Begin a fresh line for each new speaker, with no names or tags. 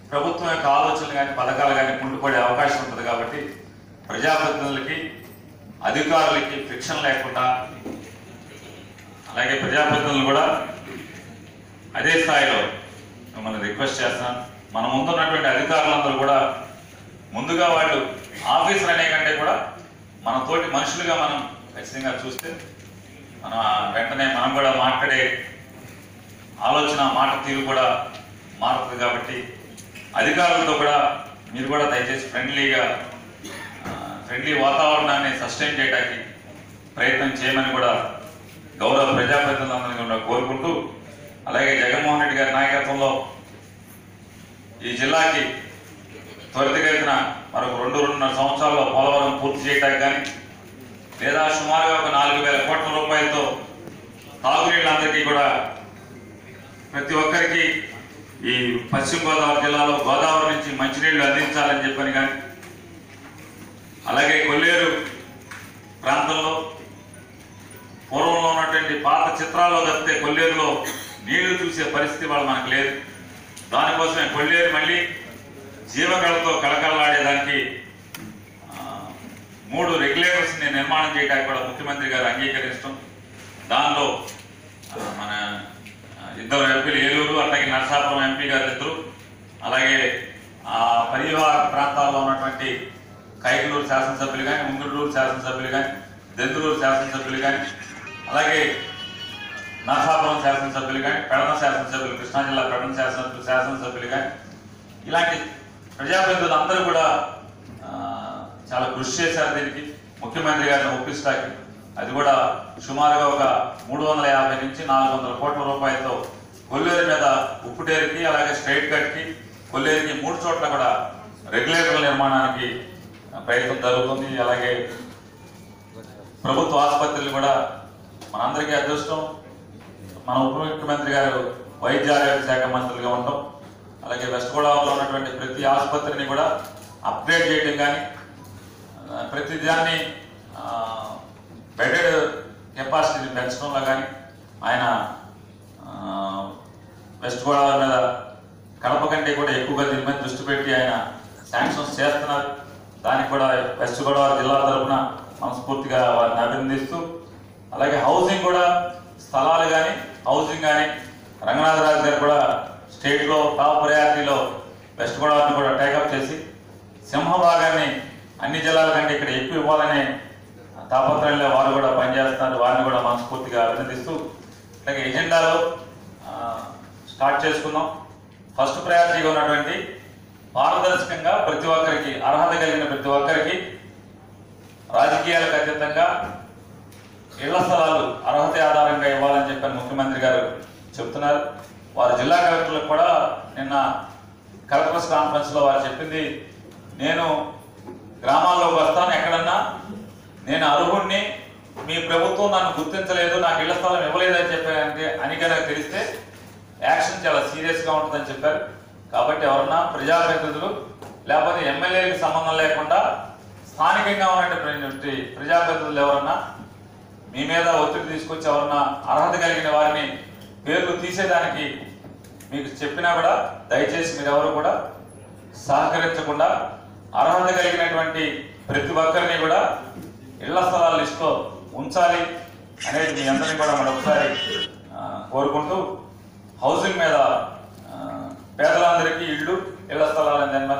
ప్రభుత్వం యొక్క ఆలోచనలు కానీ పథకాలు కానీ కుంటుపడే అవకాశం ఉంటుంది కాబట్టి ప్రజాప్రతినిధులకి అధికారులకి ఫ్రిక్షన్ లేకుండా అలాగే ప్రజాప్రతినిధులు కూడా అదే స్థాయిలో మిమ్మల్ని రిక్వెస్ట్ చేస్తున్నాను మన ముందున్నటువంటి అధికారులందరూ కూడా ముందుగా వాళ్ళు ఆఫీసర్ అనే కంటే కూడా మన తోటి మనుషులుగా మనం ఖచ్చితంగా చూస్తే మన వెంటనే మనం కూడా మాట్లాడే ఆలోచన మాట తీరు కూడా మారుతుంది కాబట్టి అధికారులతో కూడా మీరు కూడా దయచేసి ఫ్రెండ్లీగా ఫ్రెండ్లీ వాతావరణాన్ని సస్టైన్ చేయడానికి ప్రయత్నం చేయమని కూడా గౌరవ ప్రజాప్రతినిధులందరినీ కూడా కోరుకుంటూ అలాగే జగన్మోహన్ రెడ్డి గారి నాయకత్వంలో ఈ జిల్లాకి త్వరితగతిన మరొక రెండు రెండున్నర సంవత్సరాల్లో పోలవరం పూర్తి చేయడానికి కానీ లేదా సుమారుగా ఒక నాలుగు వేల కోట్ల రూపాయలతో తాగునీళ్ళందరికీ కూడా ప్రతి ఒక్కరికి ఈ పశ్చిమ గోదావరి జిల్లాలో గోదావరి నుంచి మంచినీళ్లు అందించాలని చెప్పని కానీ అలాగే కొల్లేరు ప్రాంతంలో పూర్వంలో ఉన్నటువంటి పాత చిత్రాల్లో తప్పితే కొల్లేరులో నీళ్లు చూసే పరిస్థితి వాళ్ళు మనకు లేదు దానికోసమే కొల్లేరు మళ్ళీ జీవకళతో కళకళలాడేదానికి ఆ, మూడు రెగ్యులేటర్స్ ని నిర్మాణం చేయడానికి కూడా ముఖ్యమంత్రి గారు అంగీకరించడం దానిలో ఆ, మన ఆ, ఇద్దరు ఎంపీలు ఏలూరు అట్లాగే నరసాపురం ఎంపీ గారు ఇద్దరు అలాగే ఆ పరివార ప్రాంతాల్లో ఉన్నటువంటి కైకలూరు శాసనసభ్యులు కానీ ముంగుడూరు శాసనసభ్యులు కానీ దెందులూరు శాసనసభ్యులు కానీ అలాగే నరసాపురం శాసనసభ్యులు కానీ పెడన శాసనసభ్యులు కృష్ణా జిల్లా పెడన శాసన శాసనసభ్యులు కానీ ఇలాంటి ప్రజాప్రతినిధులు అందరూ కూడా ఆ, చాలా కృషి చేశారు దీనికి ముఖ్యమంత్రి గారిని ఒప్పిస్తాకి అది కూడా సుమారుగా ఒక మూడు వందల యాభై నుంచి నాలుగు వందల కోట్ల రూపాయలతో కొల్లేరు మీద ఉప్పుటేరుకి అలాగే స్ట్రైట్ కట్కి కొల్లేరుకి మూడు చోట్ల కూడా రెగ్యులేటర్ల నిర్మాణానికి ప్రయత్నం జరుగుతుంది అలాగే ప్రభుత్వ ఆసుపత్రులు కూడా మనందరికీ అదృష్టం మన ఉప ముఖ్యమంత్రి గారు వైద్య ఆరోగ్య శాఖ మంత్రులుగా ఉండటం అలాగే వెస్ట్ గోదావరిలో ఉన్నటువంటి ప్రతి ఆసుపత్రిని కూడా అప్గ్రేడ్ చేయడం కానీ ఆ, ప్రతి దాన్ని బెడెడ్ కెపాసిటీని పెంచడంలో కానీ ఆయన ఆ, వెస్ట్ గోదావరి మీద కడప కంటే కూడా ఎక్కువగా దీని మీద దృష్టి పెట్టి ఆయన శాంక్షన్స్ చేస్తున్నారు దానికి కూడా వెస్ట్ గోదావరి జిల్లా తరఫున మనస్ఫూర్తిగా వారిని అభినందిస్తూ అలాగే హౌసింగ్ కూడా స్థలాలు కానీ హౌసింగ్ కానీ రంగనాథరాజు గారు కూడా స్టేట్లో టాప్ ప్రయారిటీలో వెస్ట్ గోదావరిని కూడా టేకప్ చేసి సింహభాగాన్ని అన్ని జిల్లాల కంటే ఇక్కడ ఎక్కువ ఇవ్వాలనే తాపత్రయంలో వారు కూడా పనిచేస్తున్నారు వారిని కూడా మనస్ఫూర్తిగా అభినందిస్తూ అలాగే ఎజెండాలో ఆ, స్టార్ట్ చేసుకుందాం ఫస్ట్ ప్రయారిటీగా ఉన్నటువంటి పారదర్శకంగా ప్రతి ఒక్కరికి అర్హత కలిగిన ప్రతి ఒక్కరికి రాజకీయాలకు అతీతంగా ఇళ్ల స్థలాలు అర్హత ఆధారంగా ఇవ్వాలని చెప్పని ముఖ్యమంత్రి గారు చెప్తున్నారు వారు జిల్లా కలెక్టర్లకు కూడా నిన్న కలెక్టర్స్ కాన్ఫరెన్స్ లో వారు చెప్పింది నేను గ్రామాల్లోకి వస్తాను ఎక్కడన్నా నేను అర్హుణ్ణి మీ ప్రభుత్వం నన్ను గుర్తించలేదు నాకు ఇళ్ల స్థలం ఇవ్వలేదని చెప్పారంటే అని కనుక తెలిస్తే యాక్షన్ చాలా సీరియస్ గా ఉంటుందని చెప్పారు కాబట్టి ఎవరన్నా ప్రజాప్రతినిధులు లేకపోతే ఎమ్మెల్యేలకు సంబంధం లేకుండా స్థానికంగా ఉన్నటువంటి ప్రజాప్రతినిధులు ఎవరన్నా మీ మీద ఒత్తిడి తీసుకొచ్చి ఎవరన్నా అర్హత కలిగిన వారిని పేర్లు తీసేదానికి మీకు చెప్పినా కూడా దయచేసి మీరు ఎవరు కూడా సహకరించకుండా అర్హత కలిగినటువంటి ప్రతి ఒక్కరిని కూడా ఇళ్ల స్థలాల లిస్టులో ఉంచాలి అనేది మీ అందరినీ కూడా మనం ఒకసారి ఆ, కోరుకుంటూ హౌసింగ్ మీద ఆ, పేదలందరికీ ఇళ్ళు ఇళ్ల స్థలాల నిర్మాణ